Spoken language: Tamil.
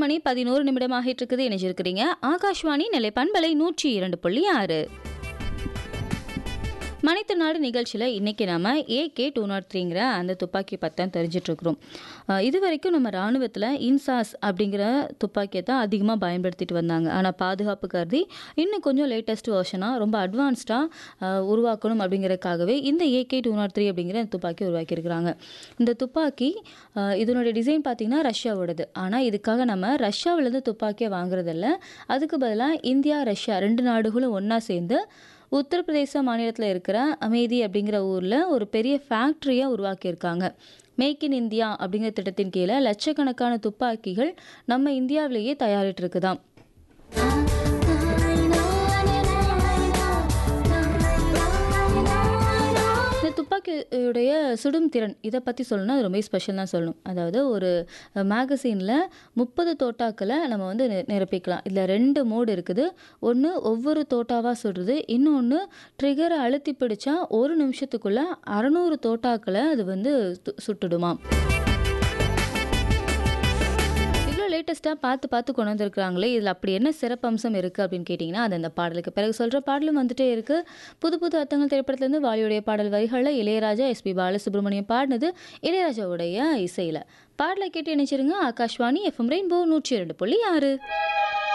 மணி பதினோரு நிமிடம் ஆகிட்டு இருக்குது இணைஞ்சிருக்கிறீங்க ஆகாஷ்வாணி நிலை பண்பலை நூற்றி இரண்டு புள்ளி ஆறு மனித நாடு நிகழ்ச்சியில் இன்றைக்கி நம்ம ஏகே டூ நாட் த்ரீங்கிற அந்த துப்பாக்கி பற்றி தான் தெரிஞ்சிட்ருக்குறோம் இது வரைக்கும் நம்ம இராணுவத்தில் இன்சாஸ் அப்படிங்கிற துப்பாக்கியை தான் அதிகமாக பயன்படுத்திட்டு வந்தாங்க ஆனால் பாதுகாப்பு கருதி இன்னும் கொஞ்சம் லேட்டஸ்ட் வெர்ஷனாக ரொம்ப அட்வான்ஸ்டாக உருவாக்கணும் அப்படிங்கிறதுக்காகவே இந்த ஏகே டூ நாட் த்ரீ அப்படிங்கிற இந்த துப்பாக்கி உருவாக்கியிருக்கிறாங்க இந்த துப்பாக்கி அஹ், இதனுடைய டிசைன் பார்த்திங்கன்னா ரஷ்யாவோடது ஆனால் இதுக்காக நம்ம ரஷ்யாவிலேருந்து துப்பாக்கியை வாங்குறதில்ல அதுக்கு பதிலாக இந்தியா ரஷ்யா ரெண்டு நாடுகளும் ஒன்றா சேர்ந்து உத்தரப்பிரதேச மாநிலத்தில் இருக்கிற அமேதி அப்படிங்கிற ஊரில் ஒரு பெரிய ஃபேக்ட்ரியை உருவாக்கியிருக்காங்க மேக் இன் இந்தியா அப்படிங்கிற திட்டத்தின் கீழே லட்சக்கணக்கான துப்பாக்கிகள் நம்ம இந்தியாவிலேயே தயாரிட்டு இருக்குதாம் இந்த துப்பாக்கியுடைய சுடும் திறன் இதை பற்றி சொல்லணும்னா அது ரொம்ப ஸ்பெஷல் தான் சொல்லணும் அதாவது ஒரு மேகசீனில் முப்பது தோட்டாக்களை நம்ம வந்து நி- நிரப்பிக்கலாம் இதில் ரெண்டு மோடு இருக்குது ஒன்று ஒவ்வொரு தோட்டாவாக சுடுறது இன்னொன்று ட்ரிகரை அழுத்தி பிடிச்சா ஒரு நிமிஷத்துக்குள்ளே அறநூறு தோட்டாக்களை அது வந்து து- சுட்டுடுமாம் இவ்வளோ லேட்டஸ்ட்டாக பார்த்து பார்த்து கொண்டு வந்திருக்கிறாங்களே இதில் அப்படி என்ன சிறப்பம்சம் இருக்குது அப்படின்னு கேட்டிங்கன்னா அது அந்த பாடலுக்கு பிறகு சொல்கிற பாடலும் வந்துட்டே இருக்குது புது புது அர்த்தங்கள் திரைப்படத்துலேருந்து வாலியுடைய பாடல் வரிகளில் இளையராஜா எஸ்பி பாலசுப்ரமணியம் பாடினது இளையராஜாவுடைய இசையில் பாடலை கேட்டு இணைச்சிருங்க ஆகாஷ்வாணி எஃப்எம் ரெயின்போ நூற்றி இரண்டு புள்ளி ஆறு